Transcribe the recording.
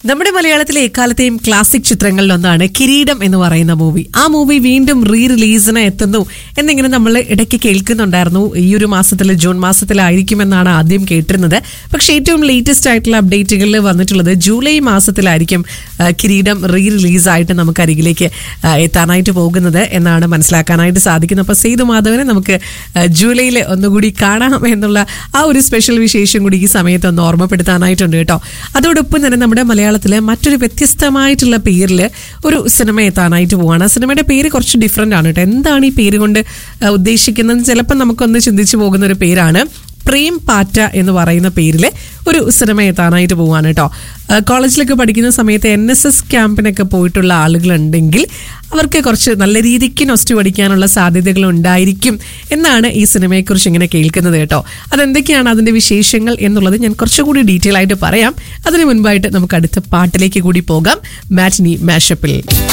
നമ്മുടെ മലയാളത്തിലെ എക്കാലത്തെയും ക്ലാസിക് ചിത്രങ്ങളിലൊന്നാണ് കിരീടം എന്ന് പറയുന്ന മൂവി ആ മൂവി വീണ്ടും റീ റിലീസിന് എത്തുന്നു എന്നിങ്ങനെ നമ്മൾ ഇടയ്ക്ക് കേൾക്കുന്നുണ്ടായിരുന്നു ഈ ഒരു മാസത്തിൽ ജൂൺ മാസത്തിലായിരിക്കുമെന്നാണ് ആദ്യം കേട്ടിരുന്നത് പക്ഷേ ഏറ്റവും ലേറ്റസ്റ്റ് ആയിട്ടുള്ള അപ്ഡേറ്റുകളിൽ വന്നിട്ടുള്ളത് ജൂലൈ മാസത്തിലായിരിക്കും ആ, കിരീടം റീ റിലീസായിട്ട് നമുക്ക് അരികിലേക്ക് ആ, എത്താനായിട്ട് പോകുന്നത് എന്നാണ് മനസ്സിലാക്കാനായിട്ട് സാധിക്കുന്നത് അപ്പോൾ സേതു മാധവനെ നമുക്ക് ആ, ജൂലൈയിൽ ഒന്നുകൂടി കാണാം എന്നുള്ള ആ ഒരു സ്പെഷ്യൽ വിശേഷം കൂടി ഈ സമയത്ത് ഒന്ന് ഓർമ്മപ്പെടുത്താനായിട്ടുണ്ട് കേട്ടോ അതോടൊപ്പം തന്നെ നമ്മുടെ മലയാളത്തിലെ മറ്റൊരു വ്യത്യസ്തമായിട്ടുള്ള പേരിൽ ഒരു സിനിമ എത്താനായിട്ട് പോവാണ് ആ സിനിമയുടെ പേര് കുറച്ച് ഡിഫറെൻ്റ് ആണ് കേട്ടോ എന്താണ് ഈ പേര് കൊണ്ട് ആ, ഉദ്ദേശിക്കുന്നത് ചിലപ്പോൾ നമുക്കൊന്ന് ചിന്തിച്ചു പോകുന്ന ഒരു പേരാണ് പ്രേം പാറ്റ എന്ന് പറയുന്ന പേരിൽ ഒരു സിനിമ എത്താനായിട്ട് പോവാണ് കേട്ടോ ആ, കോളേജിലൊക്കെ പഠിക്കുന്ന സമയത്ത് എൻ എസ് എസ് ക്യാമ്പിനൊക്കെ പോയിട്ടുള്ള ആളുകളുണ്ടെങ്കിൽ അവർക്ക് കുറച്ച് നല്ല രീതിക്ക് നൊസ്റ്റ് പഠിക്കാനുള്ള സാധ്യതകൾ ഉണ്ടായിരിക്കും എന്നാണ് ഈ സിനിമയെക്കുറിച്ച് ഇങ്ങനെ കേൾക്കുന്നത് കേട്ടോ അതെന്തൊക്കെയാണ് അതിന്റെ വിശേഷങ്ങൾ എന്നുള്ളത് ഞാൻ കുറച്ചുകൂടി ഡീറ്റെയിൽ ആയിട്ട് പറയാം അതിനു മുൻപായിട്ട് നമുക്ക് അടുത്ത പാട്ടിലേക്ക് കൂടി പോകാം മാറ്റിനി മാഷപ്പിൽ